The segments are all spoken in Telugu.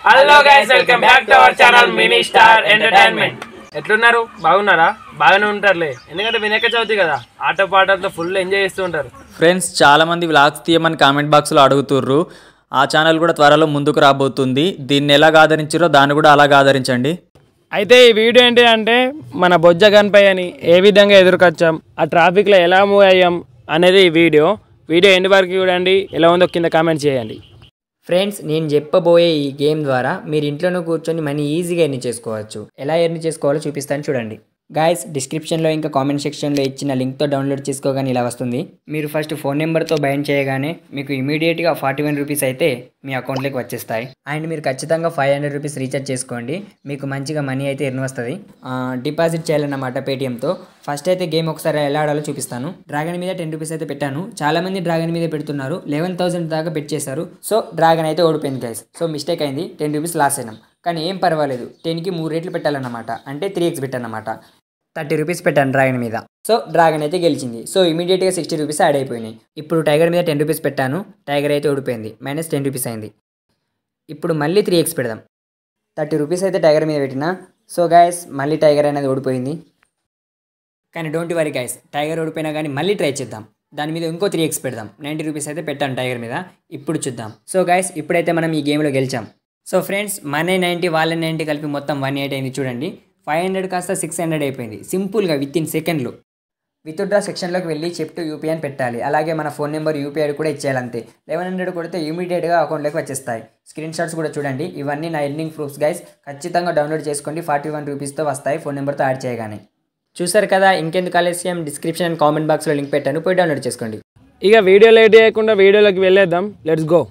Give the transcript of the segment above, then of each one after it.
hello guys welcome back to our channel mini star entertainment ఎట్లున్నారు బాగున్నారా బాగానే ఉంటారులే ఎందుకంటే వినాయక చవితి కదా ఆట పాటలతో ఫుల్ ఎంజాయ్ చేస్తూ ఉంటారు ఫ్రెండ్స్ చాలామంది వ్లాగ్స్ తీయమని కామెంట్ బాక్స్లో అడుగుతుర్రు ఆ ఛానల్ కూడా త్వరలో ముందుకు రాబోతుంది దీన్ని ఎలాగ ఆదరించారో దాన్ని కూడా అలాగ ఆదరించండి అయితే ఈ వీడియో ఏంటి అంటే మన బొజ్జ గణపయ్య అని ఏ విధంగా ఎదురుకొచ్చాం ఆ ట్రాఫిక్లో ఎలా మూవ్ అయ్యాం అనేది ఈ వీడియో వీడియో ఎండ్ వరకు చూడండి ఎలా ఉందో కింద కామెంట్ చేయండి ఫ్రెండ్స్ నేను చెప్పబోయే ఈ గేమ్ ద్వారా మీరు ఇంట్లోనే కూర్చొని మనీ ఈజీగా ఎర్న్ చేసుకోవచ్చు ఎలా ఎర్న్ చేసుకోవాలో చూపిస్తాను చూడండి గాయస్ డిస్క్రిప్షన్లో ఇంకా కామెంట్ సెక్షన్లో ఇచ్చిన లింక్తో డౌన్లోడ్ చేసుకోగానే ఇలా వస్తుంది మీరు ఫస్ట్ ఫోన్ నెంబర్తో బైండ్ చేయగానే మీకు ఇమీడియట్గా ఫార్టీ వన్ రూపీస్ అయితే మీ అకౌంట్లోకి వచ్చేస్తాయి అండ్ మీరు ఖచ్చితంగా ఫైవ్ హండ్రెడ్ రూపీస్ రీఛార్జ్ చేసుకోండి మీకు మంచిగా మనీ అయితే ఎర్న్ వస్తుంది డిపాజిట్ చేయాలన్నమాట పేటిఎంతో ఫస్ట్ అయితే గేమ్ ఒకసారి ఎలా ఆడాలో చూపిస్తాను డ్రాగన్ మీద టెన్ రూపీస్ అయితే పెట్టాను చాలా మంది డ్రాగన్ మీద పెడుతున్నారు లెవెన్ థౌసండ్ దాకా పెట్ చేశారు సో డ్రాగన్ అయితే ఓడిపోయింది గైస్ సో మిస్టేక్ అయింది టెన్ రూపీస్ లాస్ అయినాం కానీ ఏం పర్వాలేదు టెన్కి మూడు రేట్లు పెట్టాలన్నమాట అంటే త్రీ ఎక్స్ పెట్టానమాట థర్టీ రూపీస్ పెట్టాను డ్రాగన్ మీద సో డ్రాగన్ అయితే గెలిచింది సో ఇమీడియట్గా సిక్స్టీ రూపీస్ యాడ్ అయిపోయినాయి ఇప్పుడు టైగర్ మీద టెన్ రూపీస్ పెట్టాను టైగర్ అయితే ఓడిపోయింది మైనస్ టెన్ రూపీస్ అయింది ఇప్పుడు మళ్ళీ త్రీ ఎక్స్ పెడదాం థర్టీ రూపీస్ అయితే టైగర్ మీద పెట్టిన సో గాయస్ మళ్ళీ టైగర్ అనేది ఓడిపోయింది కానీ డోంట్ వరీ గైస్ టైగర్ ఓడిపోయినా కానీ మళ్ళీ ట్రై చేద్దాం దాని మీద ఇంకో త్రీ ఎక్స్ పెడదాం నైంటీ రూపీస్ అయితే పెట్టాను టైగర్ మీద ఇప్పుడు చూద్దాం సో గైస్ ఇప్పుడైతే మనం ఈ గేమ్లో గెలిచాం సో ఫ్రెండ్స్ మనీ నైంటీ వాళ్ళ నైంటీ కలిపి మొత్తం వన్ ఎయిట్ అయింది చూడండి ఫైవ్ హండ్రెడ్ కాస్త సిక్స్ హండ్రెడ్ అయిపోయింది సింపుల్గా విత్ ఇన్ సెకండ్లో విత్డ్రా సెక్షన్లోకి వెళ్ళి చెప్ టు యూపీఐ అని పెట్టాలి అలాగే మన ఫోన్ నెంబర్ యూపీఐ కూడా ఇచ్చేయాలి అంతే లెవెన్ హండ్రెడ్ కొడితే ఇమీడియట్గా అకౌంట్లోకి వచ్చేస్తాయి స్క్రీన్ షాట్స్ కూడా చూడండి ఇవన్నీ నా ఎర్నింగ్ ప్రూఫ్స్ గైస్ ఖచ్చితంగా డౌన్లోడ్ చేసుకోండి ఫార్టీ వన్ రూపీస్తో వస్తాయి ఫోన్ నెంబర్తో యాడ్ చేయగానే చూసారు కదా ఇంకెందుకు ఆలస్యం డిస్క్రిప్షన్ అండ్ కామెంట్ బాక్స్లో లింక్ పెట్టాను పోయి డౌన్లోడ్ చేసుకోండి ఇక వీడియో లేట్ చేయకుండా వీడియోలోకి వెళ్ళేద్దాం లెట్స్ గో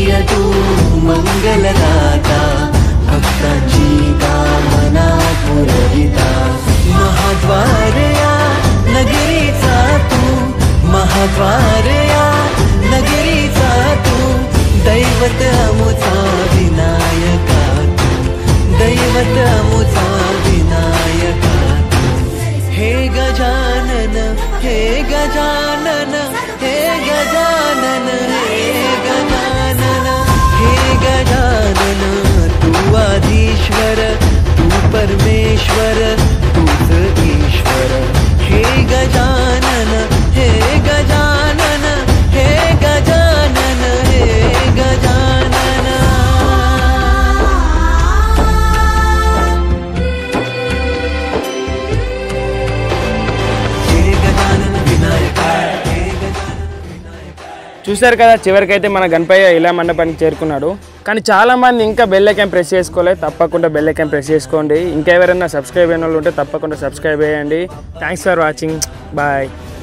प्रिय तू मंगलदाता भक्तांची कामना पुरविता महाद्वार या नगरीचा तू महाद्वार या नगरीचा तू दैवत अमुचा विनायका तू दैवत अमुचा विनायका तू हे गजानन हे गजानन हे गजानन हे गजानन हे गजानन तू आधीश्वर तू परमेश्वर तूच ईश्वर हे गजानन हे गजानन हे गजानन हे गजानन हे गजानन विनायक हे गजानन చూశారు కదా చివరికైతే మన గణపయ్య ఇలా మండపానికి చేరుకున్నాడు కానీ చాలా మంది ఇంకా బెల్ ఐకాన్ ప్రెస్ చేసుకోలేదు తప్పకుండా బెల్ ఐకాన్ ప్రెస్ చేసుకోండి ఇంకా ఎవరైనా సబ్స్క్రైబ్ అయిన వాళ్ళు ఉంటే తప్పకుండా సబ్స్క్రైబ్ చేయండి థ్యాంక్స్ ఫర్ వాచింగ్ బాయ్